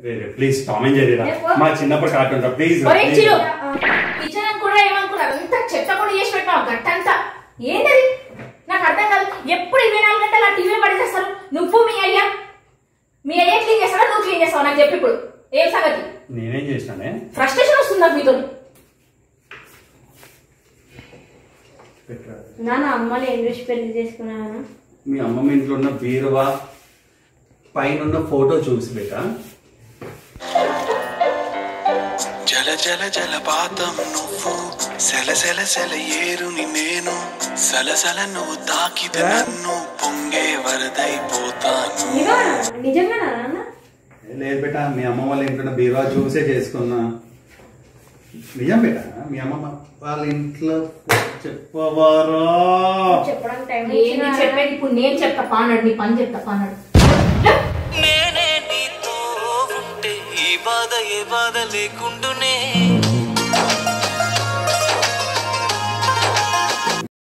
రే రే please Tom and Jerry రా ఏ, పో. మా చిన్నప్పుడు కార్టూన్ రా ప్లీజ్ రా ఒరే ప్లీజ్ చిరు రా. కిచెన్ అని కూడా ఏమనుకున్నావు ఇంత చెత్త కూడా చేసి పెట్టావు గట్టంతా ఏంటది నాకు అర్థం కాదు ఎప్పుడు ఇరవై నాలుగు గంటలు ఆ టీవీ పడేసేస్తారు నువ్వు మీ అయ్యా మీ అయ్యా క్లీన్ చేస్తాడా నువ్వు క్లీన్ చేస్తావు నాకు చెప్పి ఇప్పుడు ఏం సంగతి నేనేం చేసినానే ఫ్రస్ట్రేషన్ వస్తుంది నాకు మీతో పెట్టరా. నాన్న అమ్మని ఏం చూసి పెళ్లి చేసుకున్నా మీ అమ్మమ్మ ఇంట్లో ఉన్న బీరువా పైన ఉన్న ఫోటో చూసి బేట జల జల జలపాతం నువ్వు సెల సెల సెల ఏరుని నేను సలసల నువ్వు తాకితే నన్ను పొంగే వరదైపోతాను నిజమేనా నిజంగానా నాన్న ఏ లేదు బేట మీ అమ్మ వాళ్ళ ఇంట్లో ఉన్న బీరువా చూసే చేసుకున్నా నిజం బేట మీ అమ్మమ్మ వాళ్ళ ఇంట్లో చెప్పవారా చెప్పడానికి టైం ఏంది చెప్పేది ఇప్పుడు నేను చెప్తా పానాడు నీ పని చెప్తా పానాడు నేనే నీతో ఉంటే ఈ బాధ ఏ బాధ లేకుండునే